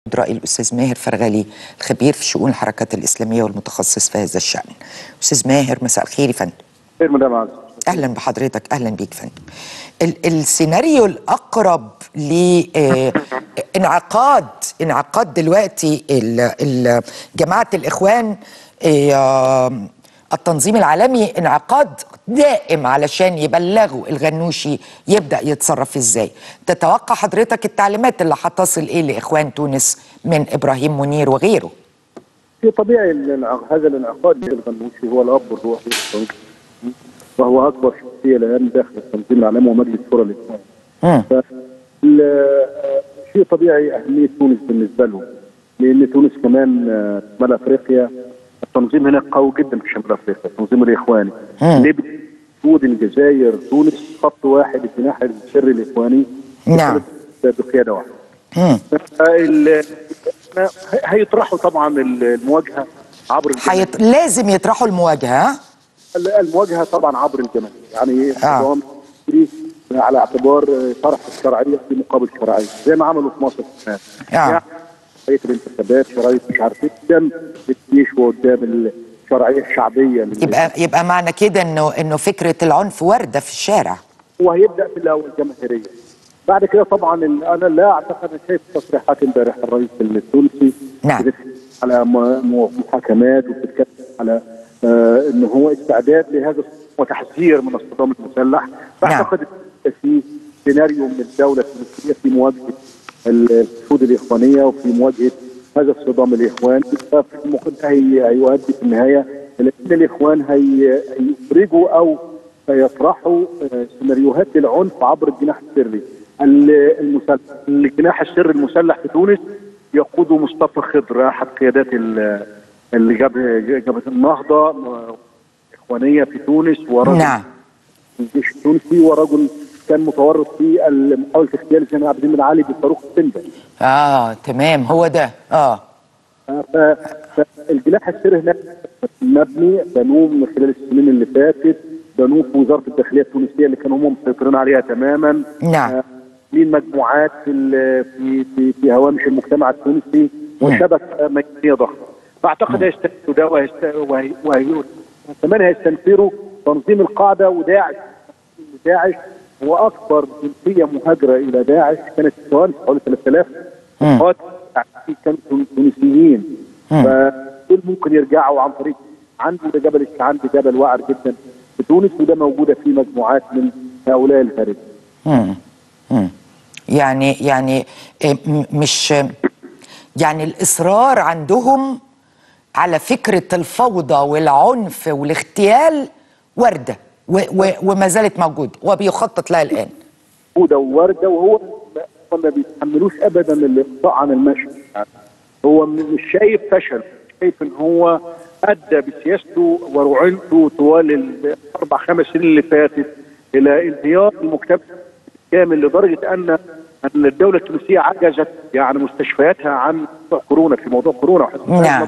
رأي الأستاذ ماهر فرغلي الخبير في شؤون الحركات الإسلامية والمتخصص في هذا الشأن أستاذ ماهر مساء الخير يا فندم خير مدام عز أهلا بحضرتك أهلا بيك فندم ال- السيناريو الأقرب لانعقاد انعقاد دلوقتي ال- ال- جماعة الإخوان آه، التنظيم العالمي انعقاد دائم علشان يبلغوا الغنوشي يبدأ يتصرف ازاي تتوقع حضرتك التعليمات اللي هتصل ايه لإخوان تونس من إبراهيم منير وغيره في طبيعي إن الع- هذا الانعقاد للغنوشي هو الاب الروحي للتنظيم، وهو اكبر شخصيه الان داخل التنظيم العالمي ومجلس شورى الاخوان. مم. فال- آه، شيء طبيعي اهميه تونس بالنسبه لهم لان تونس كمان آه، شمال افريقيا التنظيم هناك قوي جدا في شمال افريقيا التنظيم الاخواني مم. ليبيا سود الجزائر تونس خط واحد الجناح السري الاخواني نعم. بقياده واحده. مم. ال- هيطرحوا طبعا المواجهه عبر الجماهير. حيط... لازم يطرحوا المواجهة ها؟ المواجهه طبعا عبر الجماهير يعني آه. نظام فكري على اعتبار طرح الشرعيه في مقابل شرعيه زي ما عملوا في مصر كمان آه. يعني شرعيه الانتخابات شرعيه مش عارف ايه قدام الجيش وقدام الشرعيه الشعبيه اللي- يبقى يبقى معنى كده انه انه فكرة العنف واردة في الشارع وهيبدا في الاول جماهيريه بعد كده طبعا ال- انا لا اعتقد انا شايف تصريحات امبارح الرئيس التونسي نعم. بتتكلم على م- م- محاكمات وبتتكلم على آه انه هو استعداد لهذا وتحذير من الصدام المسلح فاعتقد إن في سيناريو من الدوله التونسيه في مواجهه الحشود الاخوانيه وفي مواجهه هذا الصدام الاخواني فممكن هي هيؤدي في النهايه الى ان الاخوان هي هيخرجوا او يطرحوا آه، سيناريوهات للعنف عبر الجناح السري ال- المسلح الجناح السري المسلح في تونس يقوده مصطفى خضر احد قيادات ال- اللي جاب جبهه النهضه آه، اخوانيه في تونس ورجل نعم في الجيش التونسي ورجل كان متورط في محاوله اغتيال زين عابدين بن علي بصاروخ السنجة اه تمام هو ده اه ف- فالجناح السري هناك مبني بنوه من خلال السنين اللي فاتت بنوه في وزاره الداخليه التونسيه اللي كانوا هم مسيطرين عليها تماما نعم. آه، لين مجموعات في ال- في في, في هوامش المجتمع التونسي وشبكه ميدانيه ضخمه فاعتقد هيستنفروا ده وهيست- وهي وهي كمان هيستنفروا تنظيم القاعده وداعش داعش هو اكبر جنسيه مهاجره الى داعش كانت في تونس حوالي 3000 مم. قوات كانوا تونسيين مم. فدول ممكن يرجعوا عن طريق عنده ده جبل الشعان ده جبل واعر جدا في تونس وده موجوده في مجموعات من هؤلاء الخارج مم. مم. يعني يعني آه، م- مش يعني الإصرار عندهم على فكرة الفوضى والعنف والاغتيال واردة و و وما زالت موجودة وبيخطط لها الآن موجوده ووارده وهو ما- ما بيتحملوش ابدا الاقطاع عن المشهد يعني هو م- مش شايف فشل شايف ان هو ادى بسياسته ورعنته طوال الاربع خمس سنين اللي فاتت الى انهيار المجتمع كامل لدرجه ان ان الدوله التونسيه عجزت يعني مستشفياتها عن موضوع كورونا في موضوع كورونا نعم.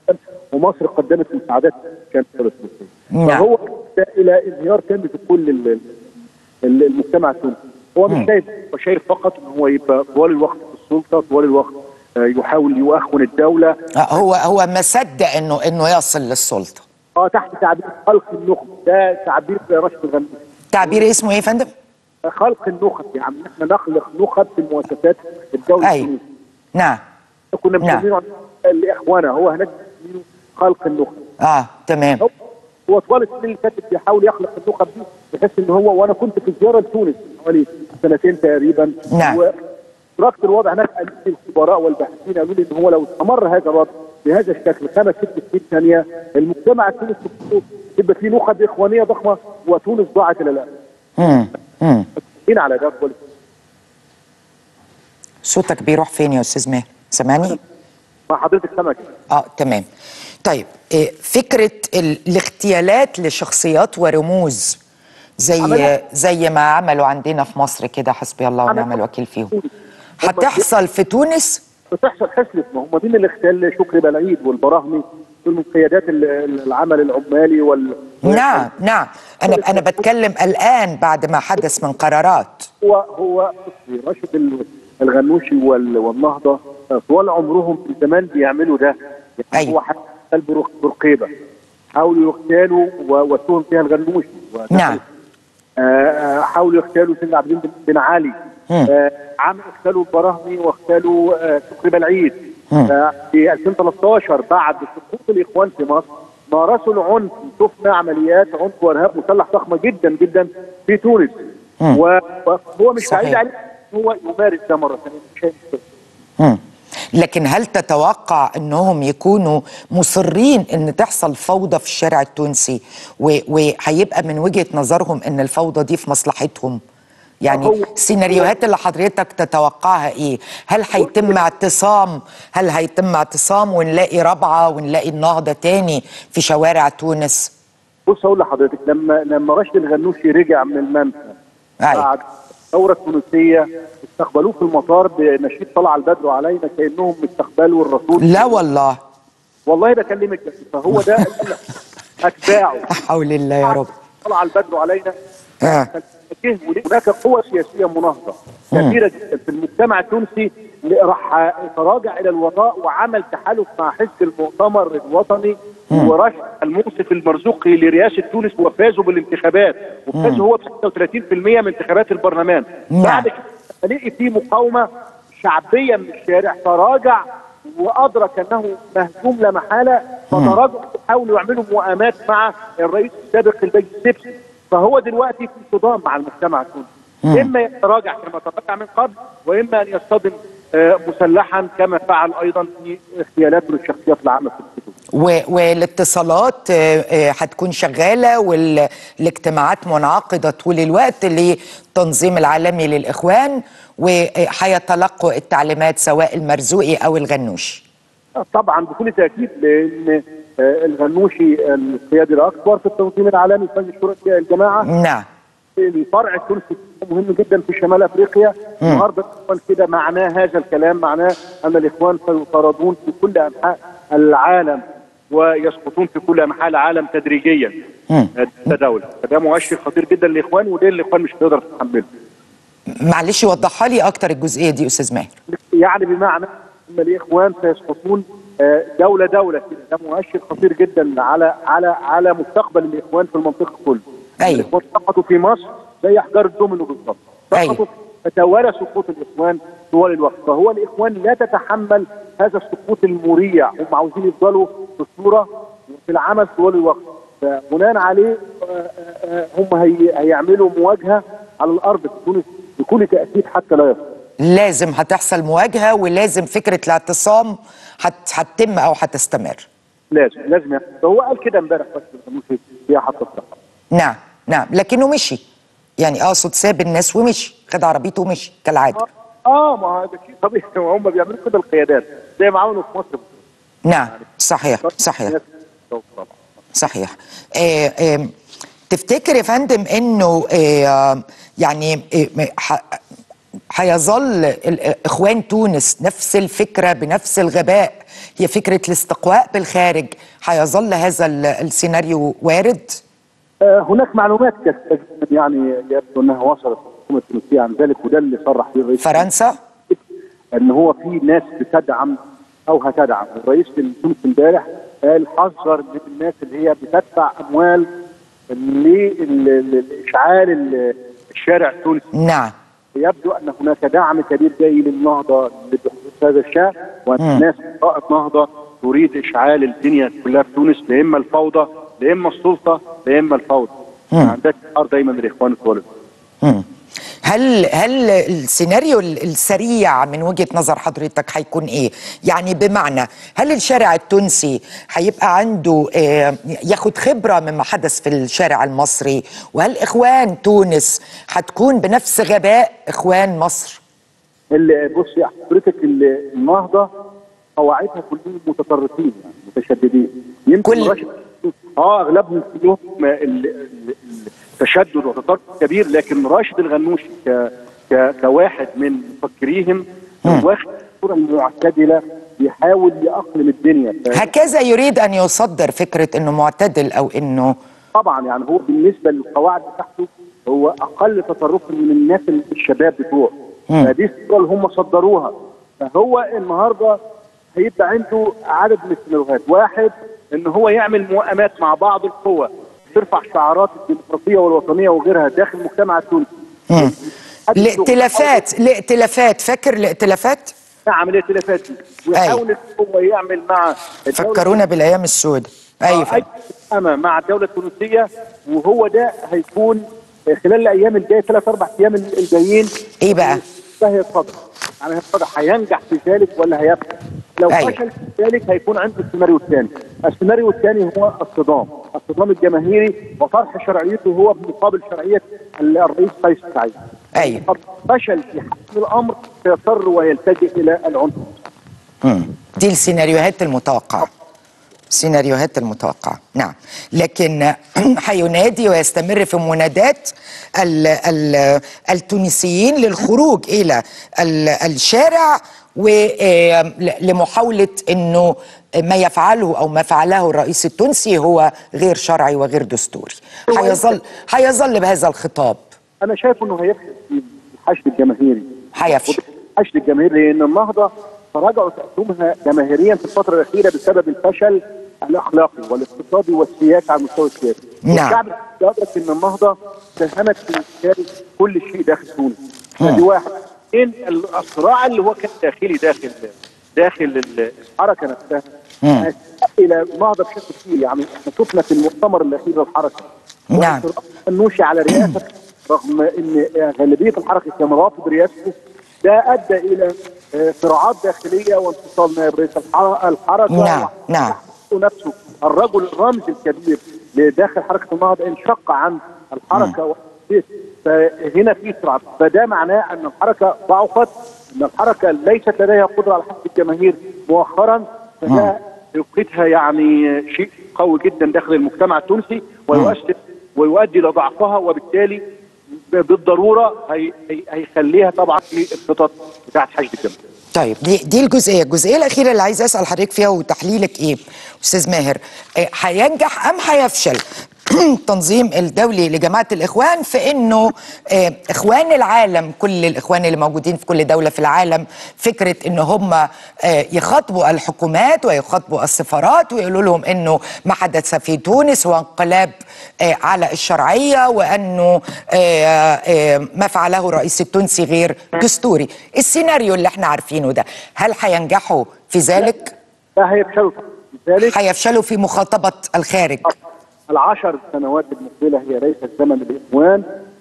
ومصر قدمت مساعدات كانت التونسيه نعم. فهو أدى الى انهيار كامل في كل ال- ال- المجتمع التونسي هو مش شايف هو شايف فقط ان هو يبقى طوال الوقت في السلطه طوال الوقت آه، يحاول يؤخن الدوله آه، هو هو ما صدق انه انه يصل للسلطة اه تحت تعبير خلق النخب ده تعبير رشد الغنوشي تعبير اسمه ايه يا فندم؟ خلق النخب يعني احنا نخلق نخب في المؤسسات الدوله ايوه التونسيه نعم كنا نعم. مسمينه لاخوانا هو هناك مسمينه خلق النخب اه تمام هو هو طوال السنين اللي فاتت بيحاول يخلق النخب دي بحيث ان هو وانا كنت في زياره لتونس حوالي سنتين تقريبا نعم. ودرجه الوضع هناك قالوا لي الخبراء والباحثين قالوا لي ان هو لو استمر هذا الوضع بهذا الشكل خمس ست سنين ثانيه المجتمع التونسي كله يبقى فيه نخب اخوانيه ضخمه وتونس ضاعت الى الان. مم. مم. مين على ده كل صوتك بيروح فين يا استاذ ماهر؟ سامعني؟ مع حضرتك سمك اه تمام طيب إيه فكره ال- الاغتيالات لشخصيات ورموز زي عملها. زي ما عملوا عندنا في مصر كده حسبي الله ونعم عملها. الوكيل فيهم هم هتحصل في تونس بتحصل حصلت ما هم دين الاغتيال شكري بلعيد والبراهمي دول من قيادات ال- العمل العمالي وال نعم نعم انا انا بتكلم الان بعد ما حدث من قرارات هو هو بصي، راشد ال- الغنوشي وال- والنهضه آه، طوال عمرهم في زمان بيعملوا ده يعني أيوة. هو حتى برق- برقيبه حاولوا يغتالوا و- واتهم فيها الغنوشي ودخلوا نعم. آه، آه، حاولوا يغتالوا سيدنا عبد الدين بن علي مم. آه، عم اغتالوا البراهمي واغتالوا آه، شكري بالعيد مم. آه، في 2013 بعد سقوط الاخوان في مصر مارسوا العنف شفنا عمليات عنف وارهاب مسلح ضخمه جدا جدا في تونس مم. و- وهو مش صحيح. بعيد عليه إن هو يمارس ده مره ثانيه مش هي مشكلة. مم. لكن هل تتوقع انهم يكونوا مصرين ان تحصل فوضى في الشارع التونسي و- وهيبقى من وجهة نظرهم ان الفوضى دي في مصلحتهم يعني هو- السيناريوهات اللي حضرتك تتوقعها ايه هل هيتم اعتصام هل هيتم اعتصام ونلاقي رابعة ونلاقي النهضة تاني في شوارع تونس بص اقول لحضرتك لما لما رشد الغنوشي رجع من المنفى أيوة. بعد الثوره التونسيه استقبلوه في المطار بنشيد طلع البدر علينا كانهم استقبلوا الرسول لا والله والله بكلمك بس فهو ده اتباعه لا حول الله يا رب طلع البدر علينا آه. جه هناك قوة سياسية مناهضة كبيرة جدا في المجتمع التونسي اللي راح تراجع إلى الوراء وعمل تحالف مع حزب المؤتمر الوطني ورشح المنصف المرزوقي لرئاسة تونس وفازوا بالانتخابات وفاز هو ب 36% من انتخابات البرلمان نعم. بعد كده الاقي في مقاومة شعبية من الشارع تراجع وأدرك أنه مهزوم لا محالة فتراجعوا حاولوا يعملوا مؤامات مع الرئيس السابق البيج السبسي فهو دلوقتي في صدام مع المجتمع التونسي اما يتراجع كما تراجع من قبل واما ان يصطدم آه، مسلحا كما فعل ايضا في اغتيالاته للشخصيات العامه في الحدود و- والاتصالات آه، آه، هتكون شغالة والاجتماعات منعقدة طول الوقت للتنظيم العالمي للإخوان وهيتلقوا التعليمات سواء المرزوقي أو الغنوشي طبعا بكل تاكيد لان آه، الغنوشي القيادي الاكبر في التنظيم العالمي في مجلس شورى الجماعه نعم الفرع التونسي مهم جدا في شمال افريقيا النهارده الاخوان كده معناه هذا الكلام معناه ان الاخوان سيطاردون في كل انحاء العالم ويسقطون في كل انحاء العالم تدريجيا مم. ده دوله فده مؤشر خطير جدا للاخوان وده اللي الاخوان مش هتقدر تتحمله معلش وضحها لي أكتر الجزئية دي أستاذ ماهر يعني بمعنى ان الاخوان سيسقطون آه، دوله دوله كده ده مؤشر خطير جدا على على على مستقبل الاخوان في المنطقه كله أيوة. الاخوان سقطوا في مصر زي احجار الدومينو بالظبط أيوة. سقطوا فتوالى سقوط الاخوان طوال الوقت فهو الاخوان لا تتحمل هذا السقوط المريع هم عاوزين يفضلوا في الصوره وفي العمل طوال الوقت فبناء عليه آه، آه، هم هي هيعملوا مواجهه على الارض في تونس بكل تاكيد حتى لا يصل لازم هتحصل مواجهة ولازم فكرة الاعتصام هت- هتتم أو هتستمر لازم لازم يحصل. هو قال كده امبارح بس مش فيها حتى الصراحه نعم نعم لكنه مشي يعني أقصد ساب الناس ومشي خد عربيته ومشي كالعادة اه ما هذا شيء طبيعي هم بيعملوا كده القيادات زي ما عملوا في مصر نعم صحيح صحيح طبعا صحيح آه آه تفتكر يا فندم انه آه يعني آه ح- هيظل ال- اخوان تونس نفس الفكره بنفس الغباء هي فكره الاستقواء بالخارج هيظل هذا ال- السيناريو وارد آه هناك معلومات كثيره جدا يعني يبدو انها وصلت الحكومه التونسيه عن ذلك وده اللي صرح فيه الرئيس فرنسا ان هو في ناس بتدعم او هتدعم الرئيس التونسي امبارح قال حذر من الناس اللي هي بتدفع اموال ل- لاشعال ال- الشارع التونسي نعم يبدو ان هناك دعم كبير جاي للنهضه لحدوث هذا الشان وان مم. الناس قائد نهضه تريد اشعال الدنيا كلها في تونس لا اما الفوضى لا اما السلطه لا اما الفوضى مم. عندك شعار دايما الاخوان الطوالب مم. هل هل السيناريو ال- السريع من وجهة نظر حضرتك هيكون ايه؟ يعني بمعنى هل الشارع التونسي هيبقى عنده آه، ياخد خبرة مما حدث في الشارع المصري؟ وهل اخوان تونس هتكون بنفس غباء اخوان مصر؟ اللي بص يا حضرتك ال- النهضه قواعدها كلهم متطرفين يعني متشددين يمكن كل- رشد اه اغلبهم كلهم ال- ال- التشدد وتطرف كبير لكن راشد الغنوشي ك ك كواحد من مفكريهم واخد الصوره المعتدله بيحاول يأقلم الدنيا ف- هكذا يريد ان يصدر فكرة انه معتدل او انه طبعا يعني هو بالنسبه للقواعد بتاعته هو اقل تطرفا من الناس الشباب بتوعه فدي الصوره اللي هم صدروها فهو النهارده هيبقى عنده عدد من السيناريوهات واحد ان هو يعمل موائمات مع بعض القوى ترفع شعارات الديمقراطيه والوطنيه وغيرها داخل المجتمع التونسي الائتلافات الائتلافات فاكر الائتلافات نعم الائتلافات دي ويحاول ان هو يعمل مع الدولة فكرونا بالايام السوداء ايوه أي فاهم. أمة مع الدولة التونسية وهو ده هيكون خلال الأيام الجاية ثلاث أربع أيام الجايين ايه بقى؟ ده هيتفضل يعني هيتفضل هينجح في ذلك ولا هيفشل؟ لو أيوة. فشل في ذلك هيكون عنده السيناريو الثاني، السيناريو الثاني هو الصدام، الصدام الجماهيري وطرح شرعيته هو بمقابل شرعية الرئيس قيس سعيد. ايوه قد فشل في حسم الأمر سيضطر ويلتجئ إلى العنف. مم. دي السيناريوهات المتوقعة السيناريوهات المتوقعة نعم لكن هينادي ويستمر في منادات ال ال التونسيين للخروج إلى ال الشارع ولمحاولة أنه ما يفعله أو ما فعله الرئيس التونسي هو غير شرعي وغير دستوري هيظل هيظل بهذا الخطاب أنا شايف إنه هيفشل في الحشد الجماهيري. هيفشل الحشد الجماهيري لان النهضه تراجعوا تقدمها جماهيريا في الفتره الاخيره بسبب الفشل الاخلاقي والاقتصادي والسياسي على المستوى السياسي. نعم. والشعب يدرك ان النهضه ساهمت في انتشار كل شيء داخل تونس. ادي واحد. اثنين الصراع اللي هو كان داخلي داخل داخل الحركه نفسها الى نهضه بشكل كبير يعني احنا شفنا في المؤتمر الاخير للحركه نعم. النوشي على رئاسه رغم ان غالبيه الحركه كان رافض رئاسته ده ادى الى آه، صراعات داخليه وانفصال نائب رئيس الحر- الحركه نعم، نعم. نفسه الرجل الرمز الكبير لداخل حركه النهضه انشق عن الحركه والسياسة. فهنا في صراع فده معناه ان الحركه ضعفت ان الحركه ليست لديها قدره على حسم الجماهير مؤخرا فده يوقتها يعني شيء قوي جدا داخل المجتمع التونسي ويؤثر ويؤدي الى ضعفها وبالتالي بالضروره هي هي هيخليها طبعا في الخطط بتاعت حشد الجماهير طيب دي دي الجزئيه، الجزئيه الاخيره اللي عايز اسال حضرتك فيها وتحليلك ايه؟ استاذ ماهر آه، هينجح ام هيفشل التنظيم الدولي لجماعه الاخوان في انه آه، اخوان العالم كل الاخوان اللي موجودين في كل دوله في العالم فكره ان هم آه، يخاطبوا الحكومات ويخاطبوا السفارات ويقولوا لهم انه ما حدث في تونس هو انقلاب آه، على الشرعيه وانه آه، آه، ما فعله الرئيس التونسي غير دستوري السيناريو اللي احنا عارفينه ده هل هينجحوا في ذلك ده هيفشلوا لذلك هيفشلوا في مخاطبه الخارج العشر سنوات المقبله هي ليست زمن الاخوان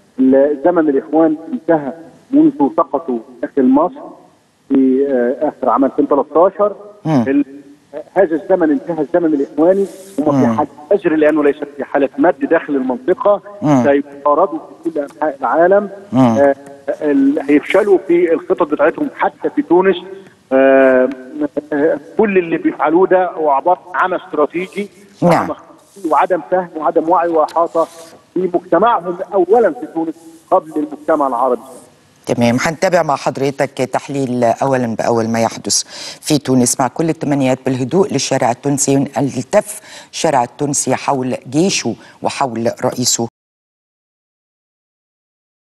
زمن الاخوان انتهى منذ سقطوا داخل مصر في آه، اخر عام 2013 ال- هذا الزمن انتهى الزمن الاخواني هم في حاله اجر لانه ليست في حاله مد داخل المنطقه سيطاردوا في كل انحاء العالم آه، ال- هيفشلوا في الخطط بتاعتهم حتى في تونس آه، آه، كل اللي بيفعلوه ده هو عباره عن عمى استراتيجي نعم. عمى وعدم فهم وعدم وعي واحاطه في مجتمعهم اولا في تونس قبل المجتمع العربي تمام هنتابع مع حضرتك تحليل اولا باول ما يحدث في تونس مع كل التمنيات بالهدوء للشارع التونسي التف الشارع التونسي حول جيشه وحول رئيسه